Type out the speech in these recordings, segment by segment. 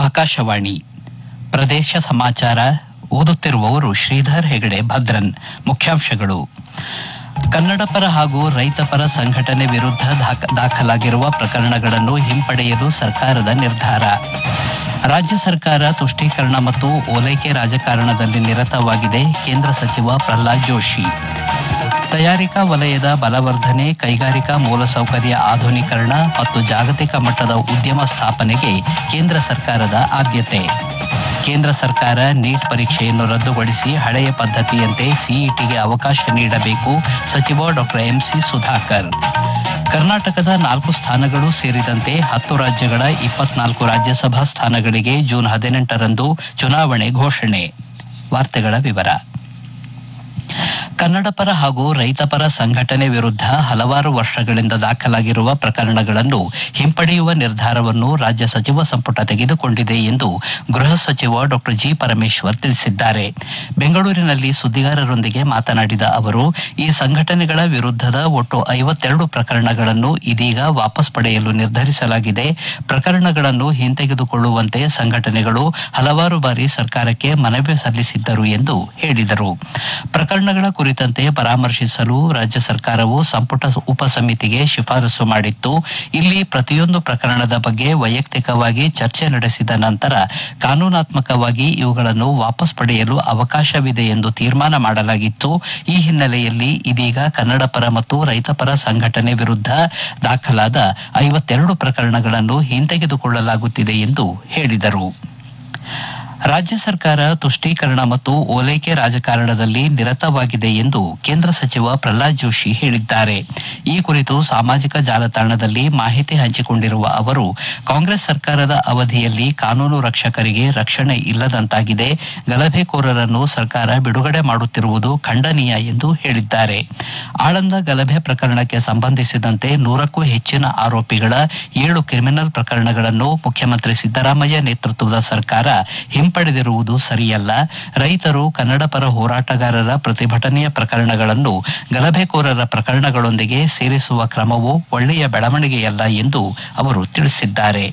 ಆಕಾಶವಾಣಿ ಪ್ರದೇಶ ಸಮಾಚಾರ ಓದುತ್ತಿರುವವರು ಶ್ರೀಧರ್ ಹೆಗಡೆ ಭದ್ರನ್ ಮುಖ್ಯಾಂಶಗಳು ಕನ್ನಡ ಪರ ಹಾಗೂ ರೈತ ಪರ ಸಂಘಟನೆ ವಿರುದ್ಧ ದಾಖ- ದಾಖಲಾಗಿರುವ ಪ್ರಕರಣಗಳನ್ನು ಹಿಂಪಡೆಯಲು ಸರ್ಕಾರದ ನಿರ್ಧಾರ ರಾಜ್ಯ ಸರ್ಕಾರ ತುಷ್ಟೀಕರಣ ಮತ್ತು ಓಲೈಕೆ ರಾಜಕಾರಣದಲ್ಲಿ ನಿರತವಾಗಿದೆ ಕೇಂದ್ರ ಸಚಿವ ಪ್ರಹ್ಲಾದ್ ಜೋಶಿ ತಯಾರಿಕಾ ವಲಯದ ಬಲವರ್ಧನೆ ಕೈಗಾರಿಕಾ ಮೂಲಸೌಕರ್ಯ ಆಧುನೀಕರಣ ಮತ್ತು ಜಾಗತಿಕ ಮಟ್ಟದ ಉದ್ಯಮ ಸ್ಥಾಪನೆಗೆ ಕೇಂದ್ರ ಸರ್ಕಾರದ ಆದ್ಯತೆ ಕೇಂದ್ರ ಸರ್ಕಾರ ನೀಟ್ ಪರೀಕ್ಷೆಯನ್ನು ರದ್ದುಗೊಳಿಸಿ ಹಳೆಯ ಪದ್ಧತಿಯಂತೆ ಸಿಇಟಿಗೆ ಅವಕಾಶ ನೀಡಬೇಕು ಸಚಿವ ಡಾಕ್ಟರ್ ಎಂಸಿ ಸುಧಾಕರ್ ಕರ್ನಾಟಕದ ನಾಲ್ಕು ಸ್ಥಾನಗಳು ಸೇರಿದಂತೆ ಹತ್ತು ರಾಜ್ಯಗಳ ಇಪ್ಪತ್ನಾಲ್ಕು ರಾಜ್ಯಸಭಾ ಸ್ಥಾನಗಳಿಗೆ ಜೂನ್ ಹದಿನೆಂಟರಂದು ಚುನಾವಣೆ ಘೋಷಣೆ ವಾರ್ತೆಗಳ ವಿವರ ಕನ್ನಡ ಪರ ಹಾಗೂ ರೈತ ಪರ ಸಂಘಟನೆ ವಿರುದ್ಧ ಹಲವಾರು ವರ್ಷಗಳಿಂದ ದಾಖಲಾಗಿರುವ ಪ್ರಕರಣಗಳನ್ನು ಹಿಂಪಡೆಯುವ ನಿರ್ಧಾರವನ್ನು ರಾಜ್ಯ ಸಚಿವ ಸಂಪುಟ ತೆಗೆದುಕೊಂಡಿದೆ ಎಂದು ಗೃಹ ಸಚಿವ ಡಾಕ್ಟರ್ ಜಿ ಪರಮೇಶ್ವರ್ ತಿಳಿಸಿದ್ದಾರೆ ಬೆಂಗಳೂರಿನಲ್ಲಿ ಸುದ್ದಿಗಾರರೊಂದಿಗೆ ಮಾತನಾಡಿದ ಅವರು ಈ ಸಂಘಟನೆಗಳ ವಿರುದ್ಧದ ಒಟ್ಟು ಐವತ್ತೆರಡು ಪ್ರಕರಣಗಳನ್ನು ಇದೀಗ ವಾಪಸ್ ಪಡೆಯಲು ನಿರ್ಧರಿಸಲಾಗಿದೆ ಪ್ರಕರಣಗಳನ್ನು ಹಿಂತೆಗೆದುಕೊಳ್ಳುವಂತೆ ಸಂಘಟನೆಗಳು ಹಲವಾರು ಬಾರಿ ಸರ್ಕಾರಕ್ಕೆ ಮನವಿ ಸಲ್ಲಿಸಿದ್ದರು ಎಂದು ಹೇಳಿದರು ಪ್ರಕರಣಗಳ ಕುರಿತಂತೆ ಪರಾಮರ್ಶಿಸಲು ರಾಜ್ಯ ಸರ್ಕಾರವು ಸಂಪುಟ ಉಪಸಮಿತಿಗೆ ಶಿಫಾರಸು ಮಾಡಿತ್ತು ಇಲ್ಲಿ ಪ್ರತಿಯೊಂದು ಪ್ರಕರಣದ ಬಗ್ಗೆ ವೈಯಕ್ತಿಕವಾಗಿ ಚರ್ಚೆ ನಡೆಸಿದ ನಂತರ ಕಾನೂನಾತ್ಮಕವಾಗಿ ಇವುಗಳನ್ನು ವಾಪಸ್ ಪಡೆಯಲು ಅವಕಾಶವಿದೆ ಎಂದು ತೀರ್ಮಾನ ಮಾಡಲಾಗಿತ್ತು ಈ ಹಿನ್ನೆಲೆಯಲ್ಲಿ ಇದೀಗ ಕನ್ನಡ ಪರ ಮತ್ತು ರೈತ ಪರ ಸಂಘಟನೆ ವಿರುದ್ಧ ದಾಖಲಾದ ಐವತ್ತೆರಡು ಪ್ರಕರಣಗಳನ್ನು ಹಿಂತೆಗೆದುಕೊಳ್ಳಲಾಗುತ್ತಿದೆ ಎಂದು ಹೇಳಿದರು ರಾಜ್ಯ ಸರ್ಕಾರ ತುಷ್ಟೀಕರಣ ಮತ್ತು ಓಲೈಕೆ ರಾಜಕಾರಣದಲ್ಲಿ ನಿರತವಾಗಿದೆ ಎಂದು ಕೇಂದ್ರ ಸಚಿವ ಪ್ರಹ್ಲಾದ್ ಜೋಶಿ ಹೇಳಿದ್ದಾರೆ ಈ ಕುರಿತು ಸಾಮಾಜಿಕ ಜಾಲತಾಣದಲ್ಲಿ ಮಾಹಿತಿ ಹಂಚಿಕೊಂಡಿರುವ ಅವರು ಕಾಂಗ್ರೆಸ್ ಸರ್ಕಾರದ ಅವಧಿಯಲ್ಲಿ ಕಾನೂನು ರಕ್ಷಕರಿಗೆ ರಕ್ಷಣೆ ಇಲ್ಲದಂತಾಗಿದೆ ಗಲಭೆಕೋರರನ್ನು ಸರ್ಕಾರ ಬಿಡುಗಡೆ ಮಾಡುತ್ತಿರುವುದು ಖಂಡನೀಯ ಎಂದು ಹೇಳಿದ್ದಾರೆ ಆಳಂದ ಗಲಭೆ ಪ್ರಕರಣಕ್ಕೆ ಸಂಬಂಧಿಸಿದಂತೆ ನೂರಕ್ಕೂ ಹೆಚ್ಚಿನ ಆರೋಪಿಗಳ ಏಳು ಕ್ರಿಮಿನಲ್ ಪ್ರಕರಣಗಳನ್ನು ಮುಖ್ಯಮಂತ್ರಿ ಸಿದ್ದರಾಮಯ್ಯ ನೇತೃತ್ವದ ಸರ್ಕಾರ ಹಿಂಪಡೆದಿರುವುದು ಸರಿಯಲ್ಲ ರೈತರು ಕನ್ನಡ ಪರ ಹೋರಾಟಗಾರರ ಪ್ರತಿಭಟನೆಯ ಪ್ರಕರಣಗಳನ್ನು ಗಲಭೆಕೋರರ ಪ್ರಕರಣಗಳೊಂದಿಗೆ ಸೇರಿಸುವ ಕ್ರಮವು ಒಳ್ಳೆಯ ಬೆಳವಣಿಗೆಯಲ್ಲ ಎಂದು ಅವರು ತಿಳಿಸಿದ್ದಾರೆ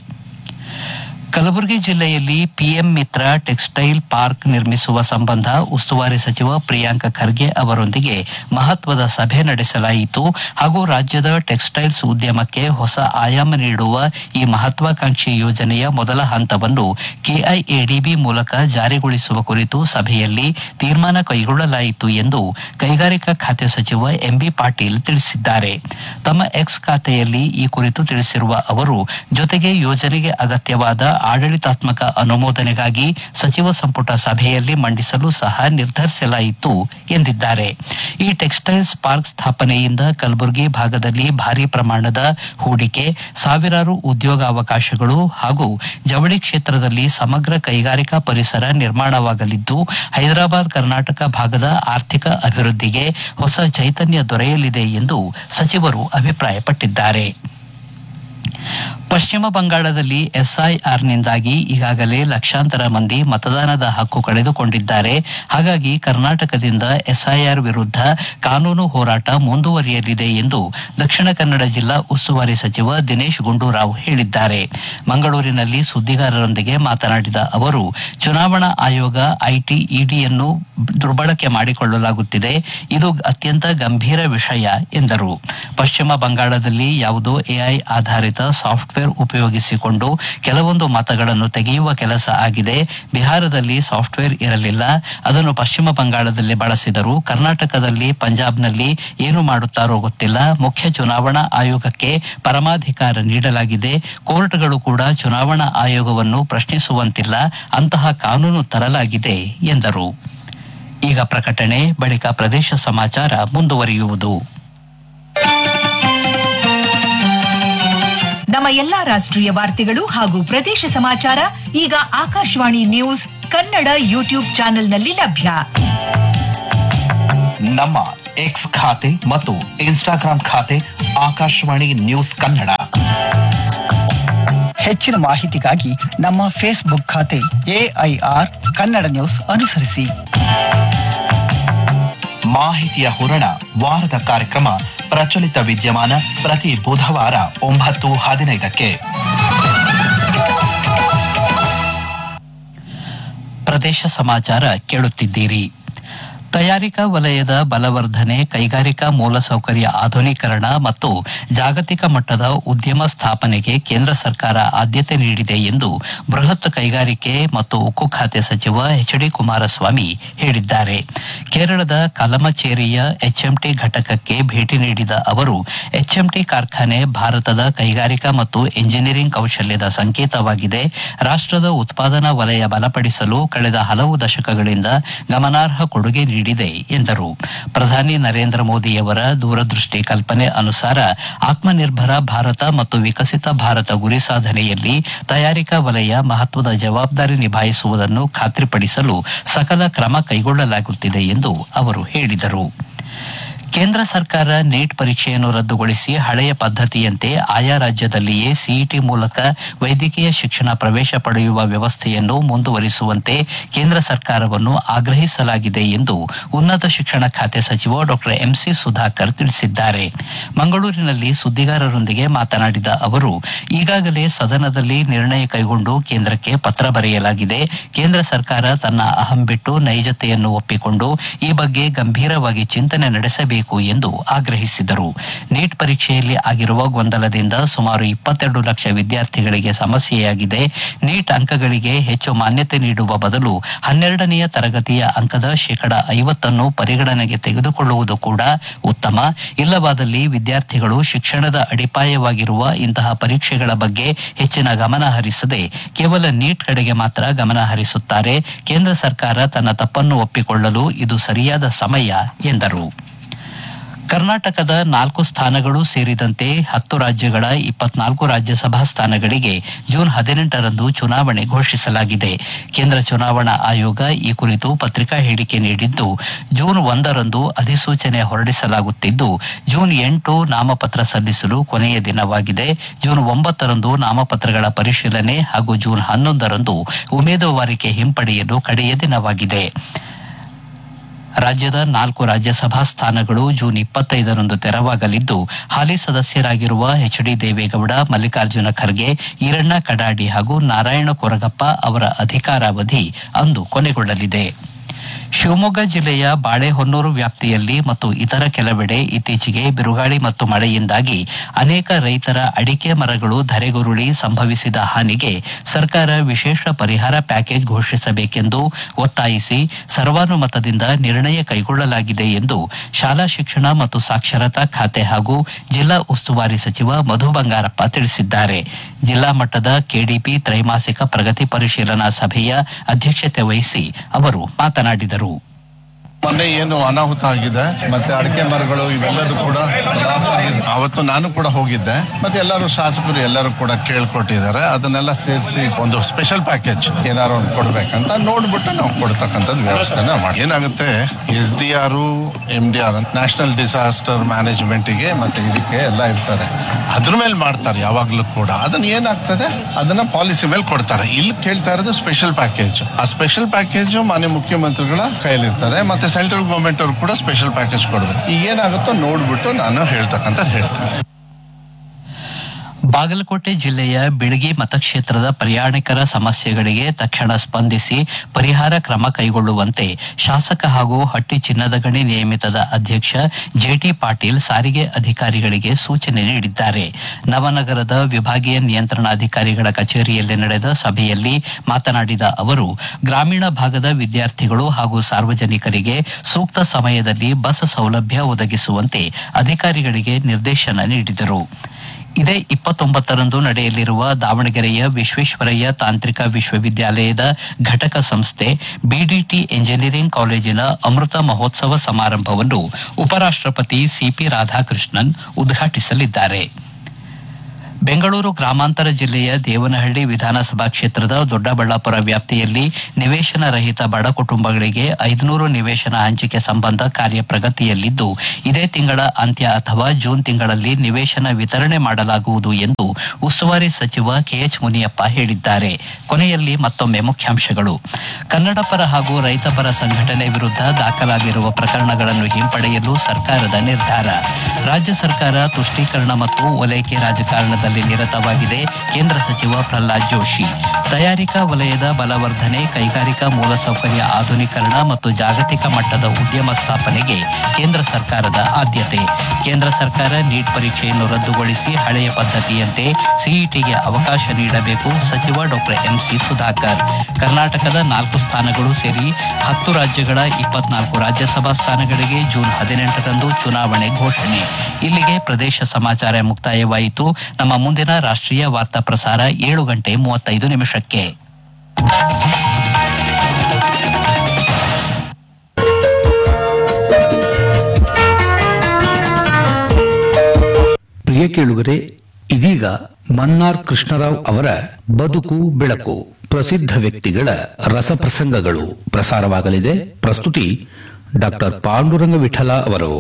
ಕಲಬುರಗಿ ಜಿಲ್ಲೆಯಲ್ಲಿ ಪಿಎಂ ಮಿತ್ರ ಟೆಕ್ಸ್ಟೈಲ್ ಪಾರ್ಕ್ ನಿರ್ಮಿಸುವ ಸಂಬಂಧ ಉಸ್ತುವಾರಿ ಸಚಿವ ಪ್ರಿಯಾಂಕ ಖರ್ಗೆ ಅವರೊಂದಿಗೆ ಮಹತ್ವದ ಸಭೆ ನಡೆಸಲಾಯಿತು ಹಾಗೂ ರಾಜ್ಯದ ಟೆಕ್ಸ್ಟೈಲ್ಸ್ ಉದ್ಯಮಕ್ಕೆ ಹೊಸ ಆಯಾಮ ನೀಡುವ ಈ ಮಹತ್ವಾಕಾಂಕ್ಷಿ ಯೋಜನೆಯ ಮೊದಲ ಹಂತವನ್ನು ಕೆಐಎಡಿಬಿ ಮೂಲಕ ಜಾರಿಗೊಳಿಸುವ ಕುರಿತು ಸಭೆಯಲ್ಲಿ ತೀರ್ಮಾನ ಕೈಗೊಳ್ಳಲಾಯಿತು ಎಂದು ಕೈಗಾರಿಕಾ ಖಾತೆ ಸಚಿವ ಎಂಬಿ ಪಾಟೀಲ್ ತಿಳಿಸಿದ್ದಾರೆ ತಮ್ಮ ಎಕ್ಸ್ ಖಾತೆಯಲ್ಲಿ ಈ ಕುರಿತು ತಿಳಿಸಿರುವ ಅವರು ಜೊತೆಗೆ ಯೋಜನೆಗೆ ಅಗತ್ಯವಾದ ಆಡಳಿತಾತ್ಮಕ ಅನುಮೋದನೆಗಾಗಿ ಸಚಿವ ಸಂಪುಟ ಸಭೆಯಲ್ಲಿ ಮಂಡಿಸಲು ಸಹ ನಿರ್ಧರಿಸಲಾಯಿತು ಎಂದಿದ್ದಾರೆ ಈ ಟೆಕ್ಸ್ಟೈಲ್ಸ್ ಪಾರ್ಕ್ ಸ್ಥಾಪನೆಯಿಂದ ಕಲಬುರಗಿ ಭಾಗದಲ್ಲಿ ಭಾರಿ ಪ್ರಮಾಣದ ಹೂಡಿಕೆ ಸಾವಿರಾರು ಉದ್ಯೋಗಾವಕಾಶಗಳು ಹಾಗೂ ಜವಳಿ ಕ್ಷೇತ್ರದಲ್ಲಿ ಸಮಗ್ರ ಕೈಗಾರಿಕಾ ಪರಿಸರ ನಿರ್ಮಾಣವಾಗಲಿದ್ದು ಹೈದರಾಬಾದ್ ಕರ್ನಾಟಕ ಭಾಗದ ಆರ್ಥಿಕ ಅಭಿವೃದ್ಧಿಗೆ ಹೊಸ ಚೈತನ್ಯ ದೊರೆಯಲಿದೆ ಎಂದು ಸಚಿವರು ಅಭಿಪ್ರಾಯಪಟ್ಟಿದ್ದಾರೆ ಪಶ್ಚಿಮ ಬಂಗಾಳದಲ್ಲಿ ಎಸ್ಐಆರ್ನಿಂದಾಗಿ ಈಗಾಗಲೇ ಲಕ್ಷಾಂತರ ಮಂದಿ ಮತದಾನದ ಹಕ್ಕು ಕಳೆದುಕೊಂಡಿದ್ದಾರೆ ಹಾಗಾಗಿ ಕರ್ನಾಟಕದಿಂದ ಎಸ್ಐಆರ್ ವಿರುದ್ಧ ಕಾನೂನು ಹೋರಾಟ ಮುಂದುವರಿಯಲಿದೆ ಎಂದು ದಕ್ಷಿಣ ಕನ್ನಡ ಜಿಲ್ಲಾ ಉಸ್ತುವಾರಿ ಸಚಿವ ದಿನೇಶ್ ಗುಂಡೂರಾವ್ ಹೇಳಿದ್ದಾರೆ ಮಂಗಳೂರಿನಲ್ಲಿ ಸುದ್ದಿಗಾರರೊಂದಿಗೆ ಮಾತನಾಡಿದ ಅವರು ಚುನಾವಣಾ ಆಯೋಗ ಐಟಿ ಇಡಿಯನ್ನು ದುರ್ಬಳಕೆ ಮಾಡಿಕೊಳ್ಳಲಾಗುತ್ತಿದೆ ಇದು ಅತ್ಯಂತ ಗಂಭೀರ ವಿಷಯ ಎಂದರು ಪಶ್ಚಿಮ ಬಂಗಾಳದಲ್ಲಿ ಯಾವುದೋ ಎಐ ಆಧಾರಿತ ಸಾಫ್ಟ್ವೇರ್ ಉಪಯೋಗಿಸಿಕೊಂಡು ಕೆಲವೊಂದು ಮತಗಳನ್ನು ತೆಗೆಯುವ ಕೆಲಸ ಆಗಿದೆ ಬಿಹಾರದಲ್ಲಿ ಸಾಫ್ಟ್ವೇರ್ ಇರಲಿಲ್ಲ ಅದನ್ನು ಪಶ್ಚಿಮ ಬಂಗಾಳದಲ್ಲಿ ಬಳಸಿದರು ಕರ್ನಾಟಕದಲ್ಲಿ ಪಂಜಾಬ್ನಲ್ಲಿ ಏನು ಮಾಡುತ್ತಾರೋ ಗೊತ್ತಿಲ್ಲ ಮುಖ್ಯ ಚುನಾವಣಾ ಆಯೋಗಕ್ಕೆ ಪರಮಾಧಿಕಾರ ನೀಡಲಾಗಿದೆ ಕೋರ್ಟ್ಗಳು ಕೂಡ ಚುನಾವಣಾ ಆಯೋಗವನ್ನು ಪ್ರಶ್ನಿಸುವಂತಿಲ್ಲ ಅಂತಹ ಕಾನೂನು ತರಲಾಗಿದೆ ಎಂದರು ಈಗ ಪ್ರಕಟಣೆ ಬಳಿಕ ಪ್ರದೇಶ ಸಮಾಚಾರ ಮುಂದುವರಿಯುವುದು ನಮ್ಮ ಎಲ್ಲಾ ರಾಷ್ಟ್ರೀಯ ವಾರ್ತೆಗಳು ಹಾಗೂ ಪ್ರದೇಶ ಸಮಾಚಾರ ಈಗ ಆಕಾಶವಾಣಿ ನ್ಯೂಸ್ ಕನ್ನಡ ಯೂಟ್ಯೂಬ್ ಚಾನೆಲ್ನಲ್ಲಿ ಲಭ್ಯ ನಮ್ಮ ಎಕ್ಸ್ ಖಾತೆ ಮತ್ತು ಇನ್ಸ್ಟಾಗ್ರಾಂ ಖಾತೆ ಆಕಾಶವಾಣಿ ನ್ಯೂಸ್ ಕನ್ನಡ ಹೆಚ್ಚಿನ ಮಾಹಿತಿಗಾಗಿ ನಮ್ಮ ಫೇಸ್ಬುಕ್ ಖಾತೆ ಎಐಆರ್ ಕನ್ನಡ ನ್ಯೂಸ್ ಅನುಸರಿಸಿ ಮಾಹಿತಿಯ ಹೂರಣ ವಾರದ ಕಾರ್ಯಕ್ರಮ ಪ್ರಚಲಿತ ವಿದ್ಯಮಾನ ಪ್ರತಿ ಬುಧವಾರ ಒಂಬತ್ತು ಹದಿನೈದಕ್ಕೆ ಪ್ರದೇಶ ಸಮಾಚಾರ ಕೇಳುತ್ತಿದ್ದೀರಿ ತಯಾರಿಕಾ ವಲಯದ ಬಲವರ್ಧನೆ ಕೈಗಾರಿಕಾ ಮೂಲಸೌಕರ್ಯ ಆಧುನೀಕರಣ ಮತ್ತು ಜಾಗತಿಕ ಮಟ್ಟದ ಉದ್ಯಮ ಸ್ಥಾಪನೆಗೆ ಕೇಂದ್ರ ಸರ್ಕಾರ ಆದ್ಯತೆ ನೀಡಿದೆ ಎಂದು ಬೃಹತ್ ಕೈಗಾರಿಕೆ ಮತ್ತು ಉಕ್ಕು ಖಾತೆ ಸಚಿವ ಎಚ್ ಡಿ ಕುಮಾರಸ್ವಾಮಿ ಹೇಳಿದ್ದಾರೆ ಕೇರಳದ ಕಲಮಚೇರಿಯ ಎಚ್ಎಂಟಿ ಘಟಕಕ್ಕೆ ಭೇಟಿ ನೀಡಿದ ಅವರು ಎಚ್ಎಂಟಿ ಕಾರ್ಖಾನೆ ಭಾರತದ ಕೈಗಾರಿಕಾ ಮತ್ತು ಎಂಜಿನಿಯರಿಂಗ್ ಕೌಶಲ್ಯದ ಸಂಕೇತವಾಗಿದೆ ರಾಷ್ಟದ ಉತ್ಪಾದನಾ ವಲಯ ಬಲಪಡಿಸಲು ಕಳೆದ ಹಲವು ದಶಕಗಳಿಂದ ಗಮನಾರ್ಹ ಕೊಡುಗೆ ನೀಡಿದೆ ಎಂದರು ಪ್ರಧಾನಿ ನರೇಂದ್ರ ಮೋದಿಯವರ ದೂರದೃಷ್ಟಿ ಕಲ್ಪನೆ ಅನುಸಾರ ಆತ್ಮನಿರ್ಭರ ಭಾರತ ಮತ್ತು ವಿಕಸಿತ ಭಾರತ ಗುರಿ ಸಾಧನೆಯಲ್ಲಿ ತಯಾರಿಕಾ ವಲಯ ಮಹತ್ವದ ಜವಾಬ್ದಾರಿ ನಿಭಾಯಿಸುವುದನ್ನು ಖಾತ್ರಿಪಡಿಸಲು ಸಕಲ ಕ್ರಮ ಕೈಗೊಳ್ಳಲಾಗುತ್ತಿದೆ ಎಂದು ಅವರು ಹೇಳಿದರು ಕೇಂದ್ರ ಸರ್ಕಾರ ನೀಟ್ ಪರೀಕ್ಷೆಯನ್ನು ರದ್ದುಗೊಳಿಸಿ ಹಳೆಯ ಪದ್ದತಿಯಂತೆ ಆಯಾ ರಾಜ್ಯದಲ್ಲಿಯೇ ಸಿಇಟಿ ಮೂಲಕ ವೈದ್ಯಕೀಯ ಶಿಕ್ಷಣ ಪ್ರವೇಶ ಪಡೆಯುವ ವ್ಯವಸ್ಥೆಯನ್ನು ಮುಂದುವರಿಸುವಂತೆ ಕೇಂದ್ರ ಸರ್ಕಾರವನ್ನು ಆಗ್ರಹಿಸಲಾಗಿದೆ ಎಂದು ಉನ್ನತ ಶಿಕ್ಷಣ ಖಾತೆ ಸಚಿವ ಡಾ ಎಂಸಿ ಸುಧಾಕರ್ ತಿಳಿಸಿದ್ದಾರೆ ಮಂಗಳೂರಿನಲ್ಲಿ ಸುದ್ದಿಗಾರರೊಂದಿಗೆ ಮಾತನಾಡಿದ ಅವರು ಈಗಾಗಲೇ ಸದನದಲ್ಲಿ ನಿರ್ಣಯ ಕೈಗೊಂಡು ಕೇಂದ್ರಕ್ಕೆ ಪತ್ರ ಬರೆಯಲಾಗಿದೆ ಕೇಂದ್ರ ಸರ್ಕಾರ ತನ್ನ ಅಹಂ ಬಿಟ್ಟು ನೈಜತೆಯನ್ನು ಒಪ್ಪಿಕೊಂಡು ಈ ಬಗ್ಗೆ ಗಂಭೀರವಾಗಿ ಚಿಂತನೆ ನಡೆಸಬೇಕು ಎಂದು ಆಗ್ರಹಿಸಿದರು ನೀಟ್ ಪರೀಕ್ಷೆಯಲ್ಲಿ ಆಗಿರುವ ಗೊಂದಲದಿಂದ ಸುಮಾರು ಇಪ್ಪತ್ತೆರಡು ಲಕ್ಷ ವಿದ್ಯಾರ್ಥಿಗಳಿಗೆ ಸಮಸ್ಯೆಯಾಗಿದೆ ನೀಟ್ ಅಂಕಗಳಿಗೆ ಹೆಚ್ಚು ಮಾನ್ಯತೆ ನೀಡುವ ಬದಲು ಹನ್ನೆರಡನೆಯ ತರಗತಿಯ ಅಂಕದ ಶೇಕಡ ಐವತ್ತನ್ನು ಪರಿಗಣನೆಗೆ ತೆಗೆದುಕೊಳ್ಳುವುದು ಕೂಡ ಉತ್ತಮ ಇಲ್ಲವಾದಲ್ಲಿ ವಿದ್ಯಾರ್ಥಿಗಳು ಶಿಕ್ಷಣದ ಅಡಿಪಾಯವಾಗಿರುವ ಇಂತಹ ಪರೀಕ್ಷೆಗಳ ಬಗ್ಗೆ ಹೆಚ್ಚಿನ ಗಮನ ಹರಿಸದೆ ಕೇವಲ ನೀಟ್ ಕಡೆಗೆ ಮಾತ್ರ ಗಮನ ಹರಿಸುತ್ತಾರೆ ಕೇಂದ್ರ ಸರ್ಕಾರ ತನ್ನ ತಪ್ಪನ್ನು ಒಪ್ಪಿಕೊಳ್ಳಲು ಇದು ಸರಿಯಾದ ಸಮಯ ಎಂದರು ಕರ್ನಾಟಕದ ನಾಲ್ಕು ಸ್ಥಾನಗಳು ಸೇರಿದಂತೆ ಹತ್ತು ರಾಜ್ಯಗಳ ಇಪ್ಪತ್ನಾಲ್ಕು ರಾಜ್ಯಸಭಾ ಸ್ಥಾನಗಳಿಗೆ ಜೂನ್ ಹದಿನೆಂಟರಂದು ಚುನಾವಣೆ ಘೋಷಿಸಲಾಗಿದೆ ಕೇಂದ್ರ ಚುನಾವಣಾ ಆಯೋಗ ಈ ಕುರಿತು ಪತ್ರಿಕಾ ಹೇಳಿಕೆ ನೀಡಿದ್ದು ಜೂನ್ ಒಂದರಂದು ಅಧಿಸೂಚನೆ ಹೊರಡಿಸಲಾಗುತ್ತಿದ್ದು ಜೂನ್ ಎಂಟು ನಾಮಪತ್ರ ಸಲ್ಲಿಸಲು ಕೊನೆಯ ದಿನವಾಗಿದೆ ಜೂನ್ ಒಂಬತ್ತರಂದು ನಾಮಪತ್ರಗಳ ಪರಿಶೀಲನೆ ಹಾಗೂ ಜೂನ್ ಹನ್ನೊಂದರಂದು ಉಮೇದುವಾರಿಕೆ ಹಿಂಪಡೆಯಲು ಕಡೆಯ ದಿನವಾಗಿದೆ ರಾಜ್ಯದ ನಾಲ್ಕು ರಾಜ್ಯಸಭಾ ಸ್ಥಾನಗಳು ಜೂನ್ ಇಪ್ಪತ್ತೈದರಂದು ತೆರವಾಗಲಿದ್ದು ಹಾಲಿ ಸದಸ್ಯರಾಗಿರುವ ಎಚ್ ಡಿ ದೇವೇಗೌಡ ಮಲ್ಲಿಕಾರ್ಜುನ ಖರ್ಗೆ ಈರಣ್ಣ ಕಡಾಡಿ ಹಾಗೂ ನಾರಾಯಣ ಕೊರಗಪ್ಪ ಅವರ ಅಧಿಕಾರಾವಧಿ ಅಂದು ಕೊನೆಗೊಳ್ಳಲಿದೆ ಶಿವಮೊಗ್ಗ ಜಿಲ್ಲೆಯ ಬಾಳೆಹೊನ್ನೂರು ವ್ಯಾಪ್ತಿಯಲ್ಲಿ ಮತ್ತು ಇತರ ಕೆಲವೆಡೆ ಇತ್ತೀಚೆಗೆ ಬಿರುಗಾಳಿ ಮತ್ತು ಮಳೆಯಿಂದಾಗಿ ಅನೇಕ ರೈತರ ಅಡಿಕೆ ಮರಗಳು ಧರೆಗುರುಳಿ ಸಂಭವಿಸಿದ ಹಾನಿಗೆ ಸರ್ಕಾರ ವಿಶೇಷ ಪರಿಹಾರ ಪ್ಯಾಕೇಜ್ ಘೋಷಿಸಬೇಕೆಂದು ಒತ್ತಾಯಿಸಿ ಸರ್ವಾನುಮತದಿಂದ ನಿರ್ಣಯ ಕೈಗೊಳ್ಳಲಾಗಿದೆ ಎಂದು ಶಾಲಾ ಶಿಕ್ಷಣ ಮತ್ತು ಸಾಕ್ಷರತಾ ಖಾತೆ ಹಾಗೂ ಜಿಲ್ಲಾ ಉಸ್ತುವಾರಿ ಸಚಿವ ಮಧು ಬಂಗಾರಪ್ಪ ತಿಳಿಸಿದ್ದಾರೆ ಜಿಲ್ಲಾ ಮಟ್ಟದ ಕೆಡಿಪಿ ತ್ರೈಮಾಸಿಕ ಪ್ರಗತಿ ಪರಿಶೀಲನಾ ಸಭೆಯ ಅಧ್ಯಕ್ಷತೆ ವಹಿಸಿ ಅವರು ಮಾತನಾಡಿದರು ಮೊನ್ನೆ ಏನು ಅನಾಹುತ ಆಗಿದೆ ಮತ್ತೆ ಅಡಿಕೆ ಮರಗಳು ಇವೆಲ್ಲರೂ ಕೂಡ ಲಾಸ್ ಆಗಿದೆ ಅವತ್ತು ನಾನು ಕೂಡ ಹೋಗಿದ್ದೆ ಮತ್ತೆ ಎಲ್ಲರೂ ಶಾಸಕರು ಎಲ್ಲರೂ ಕೂಡ ಕೇಳ್ಕೊಟ್ಟಿದ್ದಾರೆ ಅದನ್ನೆಲ್ಲ ಸೇರಿಸಿ ಒಂದು ಸ್ಪೆಷಲ್ ಪ್ಯಾಕೇಜ್ ಏನಾರು ಒಂದು ಕೊಡ್ಬೇಕಂತ ನೋಡ್ಬಿಟ್ಟು ನಾವು ಕೊಡ್ತಕ್ಕಂಥದ್ದು ವ್ಯವಸ್ಥೆನ ಮಾಡಿ ಏನಾಗುತ್ತೆ S D R M D R national disaster management ಗೆ ಮತ್ತೆ ಇದಕ್ಕೆ ಎಲ್ಲ ಇರ್ತದೆ ಅದ್ರ ಮೇಲೆ ಮಾಡ್ತಾರೆ ಯಾವಾಗ್ಲೂ ಕೂಡ ಅದನ್ನ ಏನಾಗ್ತದೆ ಅದನ್ನ ಪಾಲಿಸಿ ಮೇಲೆ ಕೊಡ್ತಾರೆ ಇಲ್ಲಿ ಕೇಳ್ತಾ ಇರೋದು ಸ್ಪೆಷಲ್ ಪ್ಯಾಕೇಜ್ ಆ ಸ್ಪೆಷಲ್ ಪ್ಯಾಕೇಜ್ ಮಾನ್ಯ ಮುಖ್ಯಮಂತ್ರಿಗಳ ಕೈಯಲ್ಲಿರ್ತದೆ ಮತ್ತೆ ಸೆಂಟ್ರಲ್ ಗವರ್ಮೆಂಟ್ ಅವರು ಕೂಡ ಸ್ಪೆಷಲ್ ಪ್ಯಾಕೇಜ್ ಕೊಡಬೇಕು ಈಗ ಏನಾಗುತ್ತೋ ನೋಡ್ಬಿಟ್ಟು ನಾನು ಹೇಳ್ತಕ್ಕಂಥದ್ದು ಹೇಳ್ತೇನೆ ಬಾಗಲಕೋಟೆ ಜಿಲ್ಲೆಯ ಬಿಳಗಿ ಮತಕ್ಷೇತ್ರದ ಪ್ರಯಾಣಿಕರ ಸಮಸ್ಯೆಗಳಿಗೆ ತಕ್ಷಣ ಸ್ಪಂದಿಸಿ ಪರಿಹಾರ ಕ್ರಮ ಕೈಗೊಳ್ಳುವಂತೆ ಶಾಸಕ ಹಾಗೂ ಹಟ್ಟಿ ಚಿನ್ನದ ಗಣಿ ನಿಯಮಿತದ ಅಧ್ಯಕ್ಷ ಜೆಟಿ ಪಾಟೀಲ್ ಸಾರಿಗೆ ಅಧಿಕಾರಿಗಳಿಗೆ ಸೂಚನೆ ನೀಡಿದ್ದಾರೆ ನವನಗರದ ವಿಭಾಗೀಯ ನಿಯಂತ್ರಣಾಧಿಕಾರಿಗಳ ಕಚೇರಿಯಲ್ಲಿ ನಡೆದ ಸಭೆಯಲ್ಲಿ ಮಾತನಾಡಿದ ಅವರು ಗ್ರಾಮೀಣ ಭಾಗದ ವಿದ್ಯಾರ್ಥಿಗಳು ಹಾಗೂ ಸಾರ್ವಜನಿಕರಿಗೆ ಸೂಕ್ತ ಸಮಯದಲ್ಲಿ ಬಸ್ ಸೌಲಭ್ಯ ಒದಗಿಸುವಂತೆ ಅಧಿಕಾರಿಗಳಿಗೆ ನಿರ್ದೇಶನ ನೀಡಿದರು ಇದೇ ಇಪ್ಪತ್ತೊಂಬತ್ತರಂದು ನಡೆಯಲಿರುವ ದಾವಣಗೆರೆಯ ವಿಶ್ವೇಶ್ವರಯ್ಯ ತಾಂತ್ರಿಕ ವಿಶ್ವವಿದ್ಯಾಲಯದ ಘಟಕ ಸಂಸ್ಥೆ ಬಿಡಿಟಿ ಎಂಜಿನಿಯರಿಂಗ್ ಕಾಲೇಜಿನ ಅಮೃತ ಮಹೋತ್ಸವ ಸಮಾರಂಭವನ್ನು ಉಪರಾಷ್ಟಪತಿ ಸಿಪಿ ರಾಧಾಕೃಷ್ಣನ್ ಉದ್ಘಾಟಿಸಲಿದ್ದಾರೆ ಬೆಂಗಳೂರು ಗ್ರಾಮಾಂತರ ಜಿಲ್ಲೆಯ ದೇವನಹಳ್ಳಿ ವಿಧಾನಸಭಾ ಕ್ಷೇತ್ರದ ದೊಡ್ಡಬಳ್ಳಾಪುರ ವ್ಯಾಪ್ತಿಯಲ್ಲಿ ನಿವೇಶನ ರಹಿತ ಬಡ ಕುಟುಂಬಗಳಿಗೆ ಐದುನೂರು ನಿವೇಶನ ಹಂಚಿಕೆ ಸಂಬಂಧ ಕಾರ್ಯ ಪ್ರಗತಿಯಲ್ಲಿದ್ದು ಇದೇ ತಿಂಗಳ ಅಂತ್ಯ ಅಥವಾ ಜೂನ್ ತಿಂಗಳಲ್ಲಿ ನಿವೇಶನ ವಿತರಣೆ ಮಾಡಲಾಗುವುದು ಎಂದು ಉಸ್ತುವಾರಿ ಸಚಿವ ಕೆಎಚ್ ಮುನಿಯಪ್ಪ ಹೇಳಿದ್ದಾರೆ ಕೊನೆಯಲ್ಲಿ ಮತ್ತೊಮ್ಮೆ ಮುಖ್ಯಾಂಶಗಳು ಕನ್ನಡ ಪರ ಹಾಗೂ ರೈತ ಪರ ಸಂಘಟನೆ ವಿರುದ್ಧ ದಾಖಲಾಗಿರುವ ಪ್ರಕರಣಗಳನ್ನು ಹಿಂಪಡೆಯಲು ಸರ್ಕಾರದ ನಿರ್ಧಾರ ರಾಜ್ಯ ಸರ್ಕಾರ ತುಷ್ಟೀಕರಣ ಮತ್ತು ಓಲೈಕೆ ರಾಜಕಾರಣದಲ್ಲಿ ಕಾರ್ಯಕ್ರಮದಲ್ಲಿ ನಿರತವಾಗಿದೆ ಕೇಂದ್ರ ಸಚಿವ ಪ್ರಹ್ಲಾದ್ ಜೋಶಿ ತಯಾರಿಕಾ ವಲಯದ ಬಲವರ್ಧನೆ ಕೈಗಾರಿಕಾ ಮೂಲಸೌಕರ್ಯ ಆಧುನೀಕರಣ ಮತ್ತು ಜಾಗತಿಕ ಮಟ್ಟದ ಉದ್ಯಮ ಸ್ಥಾಪನೆಗೆ ಕೇಂದ್ರ ಸರ್ಕಾರದ ಆದ್ಯತೆ ಕೇಂದ್ರ ಸರ್ಕಾರ ನೀಟ್ ಪರೀಕ್ಷೆಯನ್ನು ರದ್ದುಗೊಳಿಸಿ ಹಳೆಯ ಪದ್ಧತಿಯಂತೆ ಸಿಇಟಿಗೆ ಅವಕಾಶ ನೀಡಬೇಕು ಸಚಿವ ಡಾಕ್ಟರ್ ಎಂಸಿ ಸುಧಾಕರ್ ಕರ್ನಾಟಕದ ನಾಲ್ಕು ಸ್ಥಾನಗಳು ಸೇರಿ ಹತ್ತು ರಾಜ್ಯಗಳ ಇಪ್ಪತ್ನಾಲ್ಕು ರಾಜ್ಯಸಭಾ ಸ್ಥಾನಗಳಿಗೆ ಜೂನ್ ಹದಿನೆಂಟರಂದು ಚುನಾವಣೆ ಘೋಷಣೆ ಇಲ್ಲಿಗೆ ಪ್ರದೇಶ ಸಮಾಚಾರ ಮುಕ್ತಾಯವಾಯಿತು ನಮ್ಮ ಮುಂದಿನ ರಾಷ್ಟ್ರೀಯ ವಾರ್ತಾ ಪ್ರಸಾರ ಏಳು ಗಂಟೆ ಮೂವತ್ತೈದು ನಿಮಿಷಕ್ಕೆ ಪ್ರಿಯ ಕೇಳುಗರೆ ಇದೀಗ ಮನ್ನಾರ್ ಕೃಷ್ಣರಾವ್ ಅವರ ಬದುಕು ಬೆಳಕು ಪ್ರಸಿದ್ಧ ವ್ಯಕ್ತಿಗಳ ರಸಪ್ರಸಂಗಗಳು ಪ್ರಸಾರವಾಗಲಿದೆ ಪ್ರಸ್ತುತಿ ಡಾಕ್ಟರ್ ಪಾಂಡುರಂಗ ವಿಠಲ ಅವರು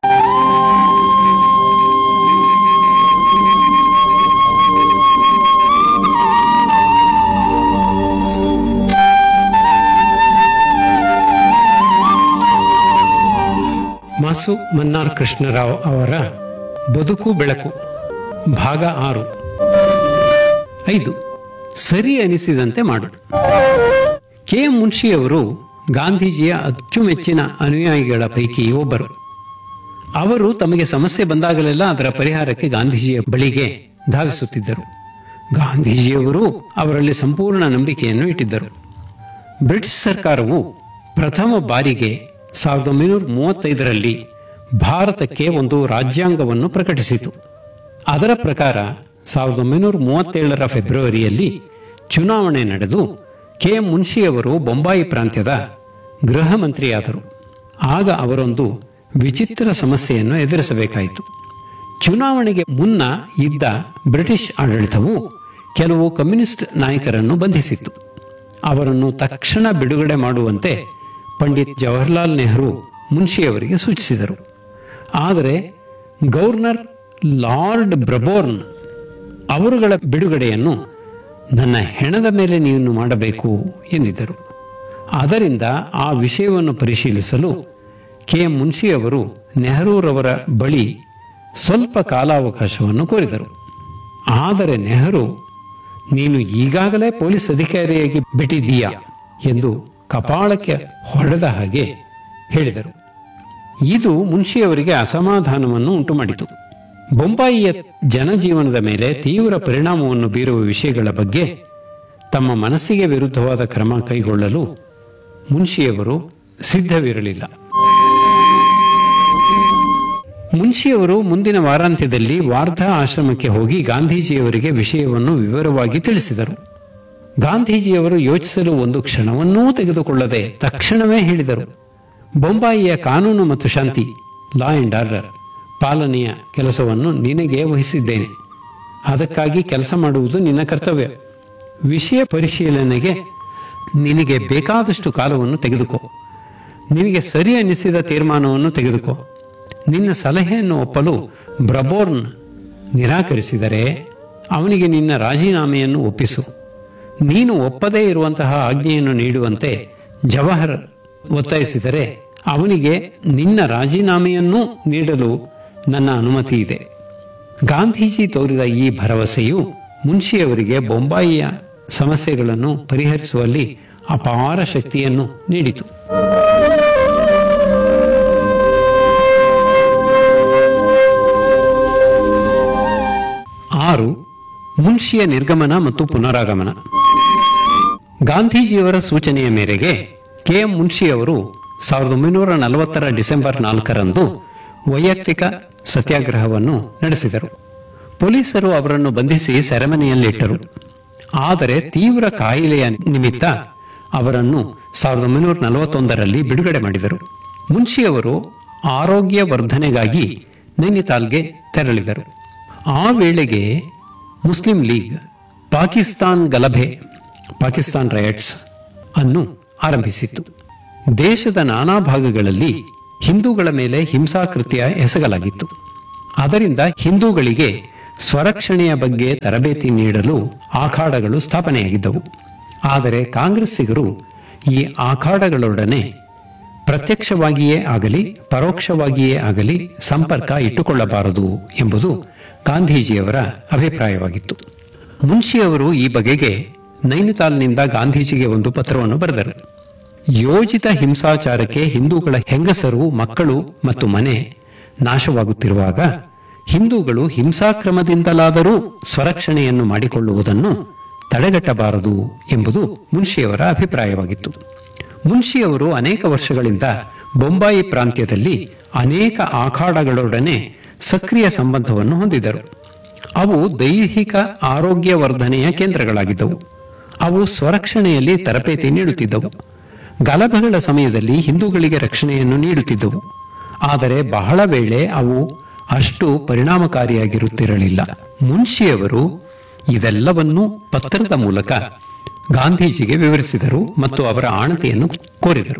ಮಾಸು ಮನ್ನಾರ್ ಕೃಷ್ಣರಾವ್ ಅವರ ಬದುಕು ಬೆಳಕು ಭಾಗ ಆರು ಐದು ಸರಿ ಅನಿಸಿದಂತೆ ಮಾಡು ಕೆ ಎಂ ಮುನ್ಷಿಯವರು ಗಾಂಧೀಜಿಯ ಅಚ್ಚುಮೆಚ್ಚಿನ ಅನುಯಾಯಿಗಳ ಪೈಕಿ ಒಬ್ಬರು ಅವರು ತಮಗೆ ಸಮಸ್ಯೆ ಬಂದಾಗಲೆಲ್ಲ ಅದರ ಪರಿಹಾರಕ್ಕೆ ಗಾಂಧೀಜಿಯ ಬಳಿಗೆ ಧಾವಿಸುತ್ತಿದ್ದರು ಗಾಂಧೀಜಿಯವರು ಅವರಲ್ಲಿ ಸಂಪೂರ್ಣ ನಂಬಿಕೆಯನ್ನು ಇಟ್ಟಿದ್ದರು ಬ್ರಿಟಿಷ್ ಸರ್ಕಾರವು ಪ್ರಥಮ ಬಾರಿಗೆ ಸಾವಿರದ ಒಂಬೈನೂರ ಮೂವತ್ತೈದರಲ್ಲಿ ಭಾರತಕ್ಕೆ ಒಂದು ರಾಜ್ಯಾಂಗವನ್ನು ಪ್ರಕಟಿಸಿತು ಅದರ ಪ್ರಕಾರ ಸಾವಿರದ ಒಂಬೈನೂರ ಮೂವತ್ತೇಳರ ಫೆಬ್ರವರಿಯಲ್ಲಿ ಚುನಾವಣೆ ನಡೆದು ಕೆ ಎಂ ಮುನ್ಷಿಯವರು ಬೊಂಬಾಯಿ ಪ್ರಾಂತ್ಯದ ಗೃಹ ಮಂತ್ರಿಯಾದರು ಆಗ ಅವರೊಂದು ವಿಚಿತ್ರ ಸಮಸ್ಯೆಯನ್ನು ಎದುರಿಸಬೇಕಾಯಿತು ಚುನಾವಣೆಗೆ ಮುನ್ನ ಇದ್ದ ಬ್ರಿಟಿಷ್ ಆಡಳಿತವು ಕೆಲವು ಕಮ್ಯುನಿಸ್ಟ್ ನಾಯಕರನ್ನು ಬಂಧಿಸಿತ್ತು ಅವರನ್ನು ತಕ್ಷಣ ಬಿಡುಗಡೆ ಮಾಡುವಂತೆ ಪಂಡಿತ್ ಜವಾಹರ್ಲಾಲ್ ನೆಹರು ಮುನ್ಷಿಯವರಿಗೆ ಸೂಚಿಸಿದರು ಆದರೆ ಗವರ್ನರ್ ಲಾರ್ಡ್ ಬ್ರಬೋರ್ನ್ ಅವರುಗಳ ಬಿಡುಗಡೆಯನ್ನು ನನ್ನ ಹೆಣದ ಮೇಲೆ ನೀನು ಮಾಡಬೇಕು ಎಂದಿದ್ದರು ಆದ್ದರಿಂದ ಆ ವಿಷಯವನ್ನು ಪರಿಶೀಲಿಸಲು ಕೆ ಎಂ ಮುನ್ಷಿಯವರು ನೆಹರೂರವರ ಬಳಿ ಸ್ವಲ್ಪ ಕಾಲಾವಕಾಶವನ್ನು ಕೋರಿದರು ಆದರೆ ನೆಹರು ನೀನು ಈಗಾಗಲೇ ಪೊಲೀಸ್ ಅಧಿಕಾರಿಯಾಗಿ ಬಿಟ್ಟಿದ್ದೀಯಾ ಎಂದು ಕಪಾಳಕ್ಕೆ ಹೊಡೆದ ಹಾಗೆ ಹೇಳಿದರು ಇದು ಮುನ್ಷಿಯವರಿಗೆ ಅಸಮಾಧಾನವನ್ನು ಉಂಟುಮಾಡಿತು ಬೊಂಬಾಯಿಯ ಜನಜೀವನದ ಮೇಲೆ ತೀವ್ರ ಪರಿಣಾಮವನ್ನು ಬೀರುವ ವಿಷಯಗಳ ಬಗ್ಗೆ ತಮ್ಮ ಮನಸ್ಸಿಗೆ ವಿರುದ್ಧವಾದ ಕ್ರಮ ಕೈಗೊಳ್ಳಲು ಮುನ್ಷಿಯವರು ಸಿದ್ಧವಿರಲಿಲ್ಲ ಮುನ್ಷಿಯವರು ಮುಂದಿನ ವಾರಾಂತ್ಯದಲ್ಲಿ ವಾರ್ಧಾ ಆಶ್ರಮಕ್ಕೆ ಹೋಗಿ ಗಾಂಧೀಜಿಯವರಿಗೆ ವಿಷಯವನ್ನು ವಿವರವಾಗಿ ತಿಳಿಸಿದರು ಗಾಂಧೀಜಿಯವರು ಯೋಚಿಸಲು ಒಂದು ಕ್ಷಣವನ್ನೂ ತೆಗೆದುಕೊಳ್ಳದೆ ತಕ್ಷಣವೇ ಹೇಳಿದರು ಬೊಂಬಾಯಿಯ ಕಾನೂನು ಮತ್ತು ಶಾಂತಿ ಲಾ ಅಂಡ್ ಆರ್ಡರ್ ಪಾಲನೆಯ ಕೆಲಸವನ್ನು ನಿನಗೆ ವಹಿಸಿದ್ದೇನೆ ಅದಕ್ಕಾಗಿ ಕೆಲಸ ಮಾಡುವುದು ನಿನ್ನ ಕರ್ತವ್ಯ ವಿಷಯ ಪರಿಶೀಲನೆಗೆ ನಿನಗೆ ಬೇಕಾದಷ್ಟು ಕಾಲವನ್ನು ತೆಗೆದುಕೋ ನಿನಗೆ ಸರಿ ಅನಿಸಿದ ತೀರ್ಮಾನವನ್ನು ತೆಗೆದುಕೋ ನಿನ್ನ ಸಲಹೆಯನ್ನು ಒಪ್ಪಲು ಬ್ರಬೋರ್ನ್ ನಿರಾಕರಿಸಿದರೆ ಅವನಿಗೆ ನಿನ್ನ ರಾಜೀನಾಮೆಯನ್ನು ಒಪ್ಪಿಸು ನೀನು ಒಪ್ಪದೇ ಇರುವಂತಹ ಆಜ್ಞೆಯನ್ನು ನೀಡುವಂತೆ ಜವಾಹರ್ ಒತ್ತಾಯಿಸಿದರೆ ಅವನಿಗೆ ನಿನ್ನ ರಾಜೀನಾಮೆಯನ್ನೂ ನೀಡಲು ನನ್ನ ಅನುಮತಿ ಇದೆ ಗಾಂಧೀಜಿ ತೋರಿದ ಈ ಭರವಸೆಯು ಮುನ್ಷಿಯವರಿಗೆ ಬೊಂಬಾಯಿಯ ಸಮಸ್ಯೆಗಳನ್ನು ಪರಿಹರಿಸುವಲ್ಲಿ ಅಪಾರ ಶಕ್ತಿಯನ್ನು ನೀಡಿತು ಆರು ಮುನ್ಷಿಯ ನಿರ್ಗಮನ ಮತ್ತು ಪುನರಾಗಮನ ಗಾಂಧೀಜಿಯವರ ಸೂಚನೆಯ ಮೇರೆಗೆ ಕೆ ಎಂ ಮುನ್ಷಿಯವರು ಸಾವಿರದ ಒಂಬೈನೂರ ನಲವತ್ತರ ಡಿಸೆಂಬರ್ ನಾಲ್ಕರಂದು ವೈಯಕ್ತಿಕ ಸತ್ಯಾಗ್ರಹವನ್ನು ನಡೆಸಿದರು ಪೊಲೀಸರು ಅವರನ್ನು ಬಂಧಿಸಿ ಸೆರೆಮನೆಯಲ್ಲಿಟ್ಟರು ಆದರೆ ತೀವ್ರ ಕಾಯಿಲೆಯ ನಿಮಿತ್ತ ಅವರನ್ನು ಸಾವಿರದ ಒಂಬೈನೂರ ನಲವತ್ತೊಂದರಲ್ಲಿ ಬಿಡುಗಡೆ ಮಾಡಿದರು ಮುನ್ಷಿಯವರು ಆರೋಗ್ಯ ವರ್ಧನೆಗಾಗಿ ನೈನಿತಾಲ್ಗೆ ತೆರಳಿದರು ಆ ವೇಳೆಗೆ ಮುಸ್ಲಿಂ ಲೀಗ್ ಪಾಕಿಸ್ತಾನ್ ಗಲಭೆ ಪಾಕಿಸ್ತಾನ್ ರಯಟ್ಸ್ ಅನ್ನು ಆರಂಭಿಸಿತ್ತು ದೇಶದ ನಾನಾ ಭಾಗಗಳಲ್ಲಿ ಹಿಂದೂಗಳ ಮೇಲೆ ಹಿಂಸಾಕೃತ್ಯ ಎಸಗಲಾಗಿತ್ತು ಅದರಿಂದ ಹಿಂದೂಗಳಿಗೆ ಸ್ವರಕ್ಷಣೆಯ ಬಗ್ಗೆ ತರಬೇತಿ ನೀಡಲು ಆಖಾಡಗಳು ಸ್ಥಾಪನೆಯಾಗಿದ್ದವು ಆದರೆ ಕಾಂಗ್ರೆಸ್ಸಿಗರು ಈ ಆಖಾಡಗಳೊಡನೆ ಪ್ರತ್ಯಕ್ಷವಾಗಿಯೇ ಆಗಲಿ ಪರೋಕ್ಷವಾಗಿಯೇ ಆಗಲಿ ಸಂಪರ್ಕ ಇಟ್ಟುಕೊಳ್ಳಬಾರದು ಎಂಬುದು ಗಾಂಧೀಜಿಯವರ ಅಭಿಪ್ರಾಯವಾಗಿತ್ತು ಮುನ್ಷಿಯವರು ಈ ಬಗೆಗೆ ನೈನಿತಾಲ್ನಿಂದ ಗಾಂಧೀಜಿಗೆ ಒಂದು ಪತ್ರವನ್ನು ಬರೆದರು ಯೋಜಿತ ಹಿಂಸಾಚಾರಕ್ಕೆ ಹಿಂದೂಗಳ ಹೆಂಗಸರು ಮಕ್ಕಳು ಮತ್ತು ಮನೆ ನಾಶವಾಗುತ್ತಿರುವಾಗ ಹಿಂದೂಗಳು ಹಿಂಸಾಕ್ರಮದಿಂದಲಾದರೂ ಸ್ವರಕ್ಷಣೆಯನ್ನು ಮಾಡಿಕೊಳ್ಳುವುದನ್ನು ತಡೆಗಟ್ಟಬಾರದು ಎಂಬುದು ಮುನ್ಷಿಯವರ ಅಭಿಪ್ರಾಯವಾಗಿತ್ತು ಮುನ್ಷಿಯವರು ಅನೇಕ ವರ್ಷಗಳಿಂದ ಬೊಂಬಾಯಿ ಪ್ರಾಂತ್ಯದಲ್ಲಿ ಅನೇಕ ಆಖಾಡಗಳೊಡನೆ ಸಕ್ರಿಯ ಸಂಬಂಧವನ್ನು ಹೊಂದಿದರು ಅವು ದೈಹಿಕ ಆರೋಗ್ಯ ವರ್ಧನೆಯ ಕೇಂದ್ರಗಳಾಗಿದ್ದವು ಅವು ಸ್ವರಕ್ಷಣೆಯಲ್ಲಿ ತರಬೇತಿ ನೀಡುತ್ತಿದ್ದವು ಗಲಭೆಗಳ ಸಮಯದಲ್ಲಿ ಹಿಂದೂಗಳಿಗೆ ರಕ್ಷಣೆಯನ್ನು ನೀಡುತ್ತಿದ್ದವು ಆದರೆ ಬಹಳ ವೇಳೆ ಅವು ಅಷ್ಟು ಪರಿಣಾಮಕಾರಿಯಾಗಿರುತ್ತಿರಲಿಲ್ಲ ಮುನ್ಷಿಯವರು ಇದೆಲ್ಲವನ್ನೂ ಪತ್ರದ ಮೂಲಕ ಗಾಂಧೀಜಿಗೆ ವಿವರಿಸಿದರು ಮತ್ತು ಅವರ ಆಣತಿಯನ್ನು ಕೋರಿದರು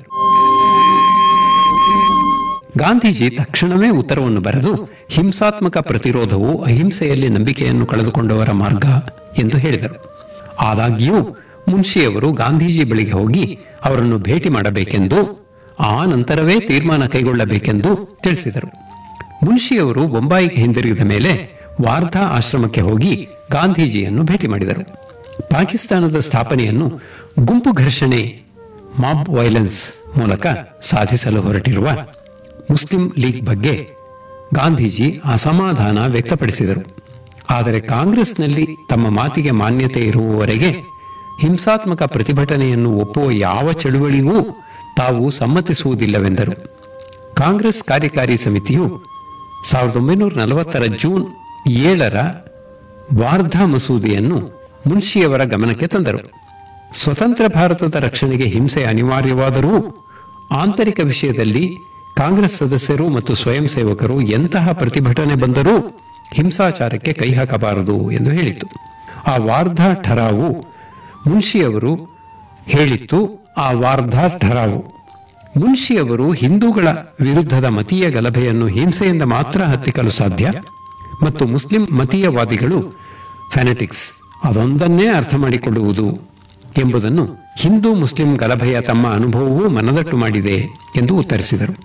ಗಾಂಧೀಜಿ ತಕ್ಷಣವೇ ಉತ್ತರವನ್ನು ಬರೆದು ಹಿಂಸಾತ್ಮಕ ಪ್ರತಿರೋಧವು ಅಹಿಂಸೆಯಲ್ಲಿ ನಂಬಿಕೆಯನ್ನು ಕಳೆದುಕೊಂಡವರ ಮಾರ್ಗ ಎಂದು ಹೇಳಿದರು ಆದಾಗ್ಯೂ ಮುನ್ಷಿಯವರು ಗಾಂಧೀಜಿ ಬಳಿಗೆ ಹೋಗಿ ಅವರನ್ನು ಭೇಟಿ ಮಾಡಬೇಕೆಂದು ಆ ನಂತರವೇ ತೀರ್ಮಾನ ಕೈಗೊಳ್ಳಬೇಕೆಂದು ತಿಳಿಸಿದರು ಮುನ್ಷಿಯವರು ಬೊಂಬಾಯಿಗೆ ಹಿಂದಿರುಗಿದ ಮೇಲೆ ವಾರ್ಧಾ ಆಶ್ರಮಕ್ಕೆ ಹೋಗಿ ಗಾಂಧೀಜಿಯನ್ನು ಭೇಟಿ ಮಾಡಿದರು ಪಾಕಿಸ್ತಾನದ ಸ್ಥಾಪನೆಯನ್ನು ಗುಂಪು ಘರ್ಷಣೆ ಮಾಬ್ ವೈಲೆನ್ಸ್ ಮೂಲಕ ಸಾಧಿಸಲು ಹೊರಟಿರುವ ಮುಸ್ಲಿಂ ಲೀಗ್ ಬಗ್ಗೆ ಗಾಂಧೀಜಿ ಅಸಮಾಧಾನ ವ್ಯಕ್ತಪಡಿಸಿದರು ಆದರೆ ಕಾಂಗ್ರೆಸ್ನಲ್ಲಿ ತಮ್ಮ ಮಾತಿಗೆ ಮಾನ್ಯತೆ ಇರುವವರೆಗೆ ಹಿಂಸಾತ್ಮಕ ಪ್ರತಿಭಟನೆಯನ್ನು ಒಪ್ಪುವ ಯಾವ ಚಳುವಳಿಗೂ ತಾವು ಸಮ್ಮತಿಸುವುದಿಲ್ಲವೆಂದರು ಕಾಂಗ್ರೆಸ್ ಕಾರ್ಯಕಾರಿ ಸಮಿತಿಯು ಸಾವಿರದ ಒಂಬೈನೂರ ನಲವತ್ತರ ಜೂನ್ ಏಳರ ವಾರ್ಧಾ ಮಸೂದೆಯನ್ನು ಮುನ್ಷಿಯವರ ಗಮನಕ್ಕೆ ತಂದರು ಸ್ವತಂತ್ರ ಭಾರತದ ರಕ್ಷಣೆಗೆ ಹಿಂಸೆ ಅನಿವಾರ್ಯವಾದರೂ ಆಂತರಿಕ ವಿಷಯದಲ್ಲಿ ಕಾಂಗ್ರೆಸ್ ಸದಸ್ಯರು ಮತ್ತು ಸ್ವಯಂ ಸೇವಕರು ಎಂತಹ ಪ್ರತಿಭಟನೆ ಬಂದರೂ ಹಿಂಸಾಚಾರಕ್ಕೆ ಕೈ ಹಾಕಬಾರದು ಎಂದು ಹೇಳಿತು ಆ ವಾರ್ಧಾ ಠರಾವು ಮುನ್ಷಿಯವರು ಹೇಳಿತ್ತು ಆ ವಾರ್ಧಾ ಠರಾವು ಮುನ್ಷಿಯವರು ಹಿಂದೂಗಳ ವಿರುದ್ಧದ ಮತೀಯ ಗಲಭೆಯನ್ನು ಹಿಂಸೆಯಿಂದ ಮಾತ್ರ ಹತ್ತಿಕ್ಕಲು ಸಾಧ್ಯ ಮತ್ತು ಮುಸ್ಲಿಂ ಮತೀಯವಾದಿಗಳು ಫ್ಯಾನೆಟಿಕ್ಸ್ ಅದೊಂದನ್ನೇ ಅರ್ಥ ಮಾಡಿಕೊಳ್ಳುವುದು ಎಂಬುದನ್ನು ಹಿಂದೂ ಮುಸ್ಲಿಂ ಗಲಭೆಯ ತಮ್ಮ ಅನುಭವವೂ ಮನದಟ್ಟು ಮಾಡಿದೆ ಎಂದು ಉತ್ತರಿಸಿದರು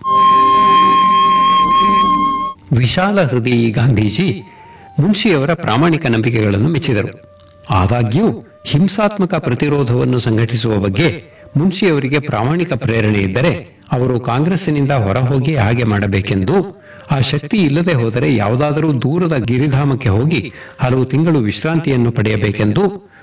ವಿಶಾಲ ಹೃದಯಿ ಗಾಂಧೀಜಿ ಮುನ್ಷಿಯವರ ಪ್ರಾಮಾಣಿಕ ನಂಬಿಕೆಗಳನ್ನು ಮೆಚ್ಚಿದರು ಆದಾಗ್ಯೂ ಹಿಂಸಾತ್ಮಕ ಪ್ರತಿರೋಧವನ್ನು ಸಂಘಟಿಸುವ ಬಗ್ಗೆ ಮುನ್ಷಿಯವರಿಗೆ ಪ್ರಾಮಾಣಿಕ ಪ್ರೇರಣೆ ಇದ್ದರೆ ಅವರು ಕಾಂಗ್ರೆಸ್ಸಿನಿಂದ ಹೊರಹೋಗಿ ಹಾಗೆ ಮಾಡಬೇಕೆಂದು ಆ ಶಕ್ತಿ ಇಲ್ಲದೆ ಹೋದರೆ ಯಾವುದಾದರೂ ದೂರದ ಗಿರಿಧಾಮಕ್ಕೆ ಹೋಗಿ ಹಲವು ತಿಂಗಳು ವಿಶ್ರಾಂತಿಯನ್ನು ಪಡೆಯಬೇಕೆಂದು